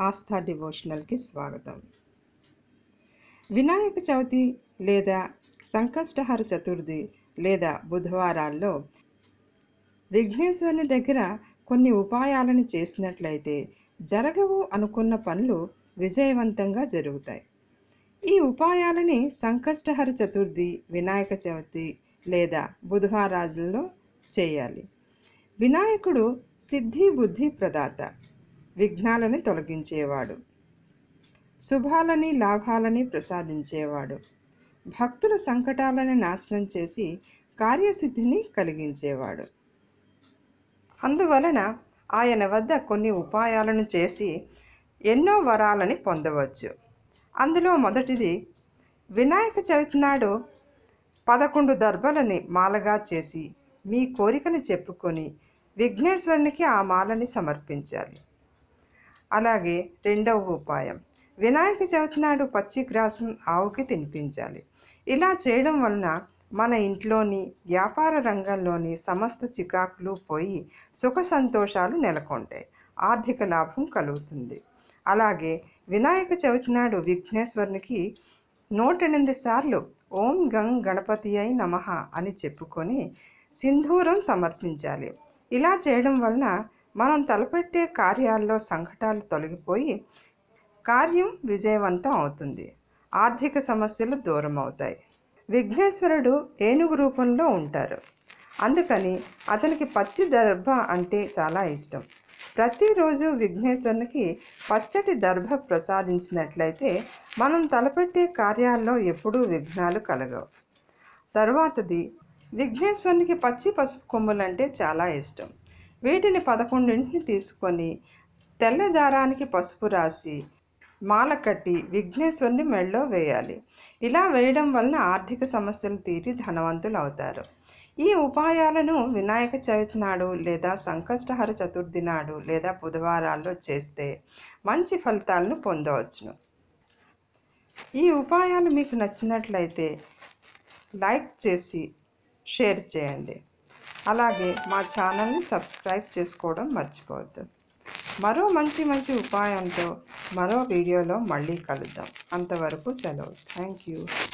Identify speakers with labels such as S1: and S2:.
S1: ఆస్థా డివోషనల్కి స్వాగతం వినాయక చవితి లేదా సంకష్టహర చతుర్థి లేదా బుధవారాల్లో విఘ్నేశ్వరుని దగ్గర కొన్ని ఉపాయాలను చేసినట్లయితే జరగవు అనుకున్న పనులు విజయవంతంగా జరుగుతాయి ఈ ఉపాయాలని సంకష్టహర చతుర్థి వినాయక చవితి లేదా బుధవారాజుల్లో చేయాలి వినాయకుడు సిద్ధి బుద్ధి ప్రదాత విఘ్నాలని తొలగించేవాడు శుభాలని లాభాలని ప్రసాదించేవాడు భక్తుల సంకటాలను నాశనం చేసి కార్యసిద్ధిని కలిగించేవాడు అందువలన ఆయన వద్ద కొన్ని ఉపాయాలను చేసి ఎన్నో వరాలని పొందవచ్చు అందులో మొదటిది వినాయక చవితి నాడు పదకొండు దర్భలని మాలగా చేసి మీ కోరికను చెప్పుకొని విఘ్నేశ్వరునికి ఆ మాలని సమర్పించాలి అలాగే రెండవ ఉపాయం వినాయక చవితి నాడు పచ్చి గ్రాసం ఆవుకి తినిపించాలి ఇలా చేయడం వలన మన ఇంట్లోని వ్యాపార రంగంలోని సమస్త చికాకులు పోయి సుఖ సంతోషాలు నెలకొంటాయి ఆర్థిక లాభం కలుగుతుంది అలాగే వినాయక చవితి నాడు విఘ్నేశ్వరునికి నూట ఎనిమిది సార్లు ఓం గంగ్ గణపతి అయి నమ అని చెప్పుకొని సింధూరం సమర్పించాలి ఇలా చేయడం వలన మనం తలపెట్టే కార్యాల్లో సంకటాలు తొలగిపోయి కార్యం విజయవంతం అవుతుంది ఆర్థిక సమస్యలు దూరం అవుతాయి విఘ్నేశ్వరుడు ఏనుగు రూపంలో ఉంటారు అందుకని అతనికి పచ్చి దర్భ అంటే చాలా ఇష్టం ప్రతిరోజు విఘ్నేశ్వరునికి పచ్చటి దర్భ ప్రసాదించినట్లయితే మనం తలపెట్టే కార్యాల్లో ఎప్పుడూ విఘ్నాలు కలగవు తరువాతది విఘ్నేశ్వరునికి పచ్చి పసుపు కొమ్ములంటే చాలా ఇష్టం వీటిని పదకొండింటిని తీసుకొని తెల్ల దారానికి పసుపు రాసి మాల కట్టి విఘ్నేశ్వరుని మెడలో వేయాలి ఇలా వేయడం వలన ఆర్థిక సమస్యలు తీరి ధనవంతులు అవుతారు ఈ ఉపాయాలను వినాయక చవితి నాడు లేదా సంకష్టహర చతుర్థి నాడు లేదా బుధవారాల్లో చేస్తే మంచి ఫలితాలను పొందవచ్చును ఈ ఉపాయాలు మీకు నచ్చినట్లయితే లైక్ చేసి షేర్ చేయండి అలాగే మా ఛానల్ని సబ్స్క్రైబ్ చేసుకోవడం మర్చిపోవద్దు మరో మంచి మంచి ఉపాయంతో మరో వీడియోలో మళ్ళీ కలుద్దాం అంతవరకు సెలవు థ్యాంక్ యూ